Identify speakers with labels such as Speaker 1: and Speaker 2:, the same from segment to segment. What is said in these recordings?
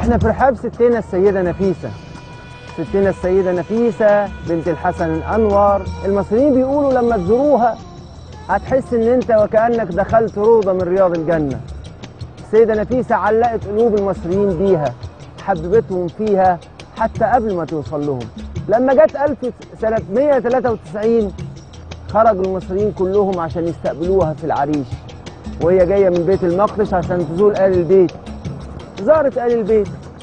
Speaker 1: احنا في رحاب ستنا السيدة نفيسة ستنا السيدة نفيسة بنت الحسن الأنور المصريين بيقولوا لما تزوروها هتحس ان انت وكأنك دخلت روضة من رياض الجنة السيدة نفيسة علقت قلوب المصريين بيها حببتهم فيها حتى قبل ما توصل لهم لما جت 1000 سنة 193 خرجوا المصريين كلهم عشان يستقبلوها في العريش وهي جاية من بيت المقدس عشان تزور آل البيت زارت آل البيت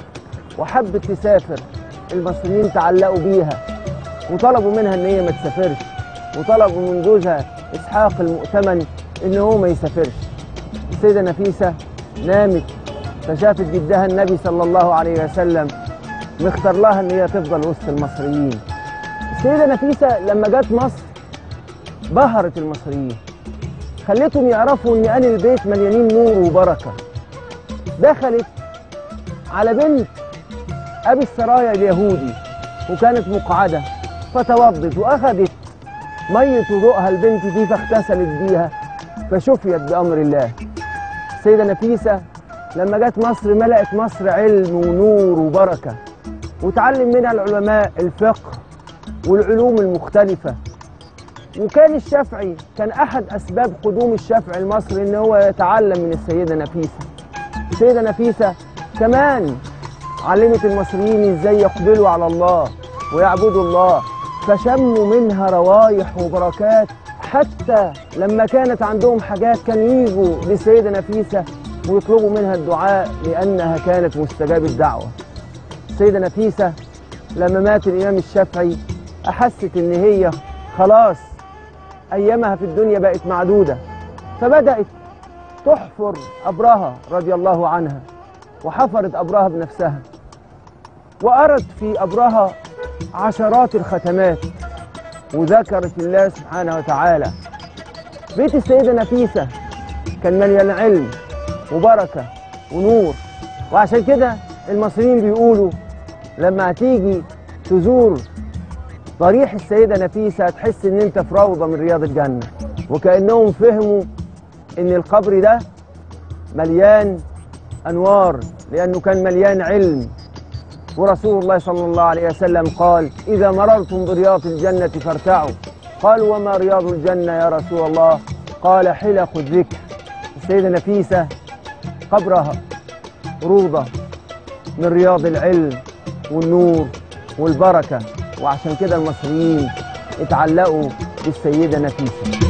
Speaker 1: وحبت تسافر المصريين تعلقوا بيها وطلبوا منها ان هي ما تسافرش وطلبوا من جوزها اسحاق المؤتمن ان هو ما يسافرش السيده نفيسه نامت فشافت جدها النبي صلى الله عليه وسلم مختار لها ان هي تفضل وسط المصريين السيده نفيسه لما جت مصر بهرت المصريين خلتهم يعرفوا ان آل البيت مليانين نور وبركه دخلت على بنت ابي السرايا اليهودي وكانت مقعده فتوضت واخذت ميه وضوءها البنت دي فاغتسلت بيها فشفيت بامر الله السيده نفيسه لما جت مصر ملأت مصر علم ونور وبركه وتعلم منها العلماء الفقه والعلوم المختلفه وكان الشافعي كان احد اسباب قدوم الشافعي لمصر ان هو يتعلم من السيده نفيسه السيده نفيسه كمان علمت المصريين ازاي يقبلوا على الله ويعبدوا الله فشموا منها روايح وبركات حتى لما كانت عندهم حاجات كانوا يجوا للسيده نفيسه ويطلبوا منها الدعاء لانها كانت مستجاب الدعوه. السيده نفيسه لما مات الامام الشافعي احست ان هي خلاص ايامها في الدنيا بقت معدوده فبدات تحفر قبرها رضي الله عنها وحفرت قبرها بنفسها وأرت في قبرها عشرات الختمات وذكرت الله سبحانه وتعالى بيت السيدة نفيسة كان مليان علم وبركة ونور وعشان كده المصريين بيقولوا لما هتيجي تزور ضريح السيدة نفيسة هتحس ان انت في روضة من رياض الجنة وكأنهم فهموا ان القبر ده مليان انوار لانه كان مليان علم ورسول الله صلى الله عليه وسلم قال اذا مررتم برياض الجنه فارتعوا قالوا وما رياض الجنه يا رسول الله قال حلق الذكر السيده نفيسه قبرها روضه من رياض العلم والنور والبركه وعشان كده المصريين اتعلقوا بالسيده نفيسه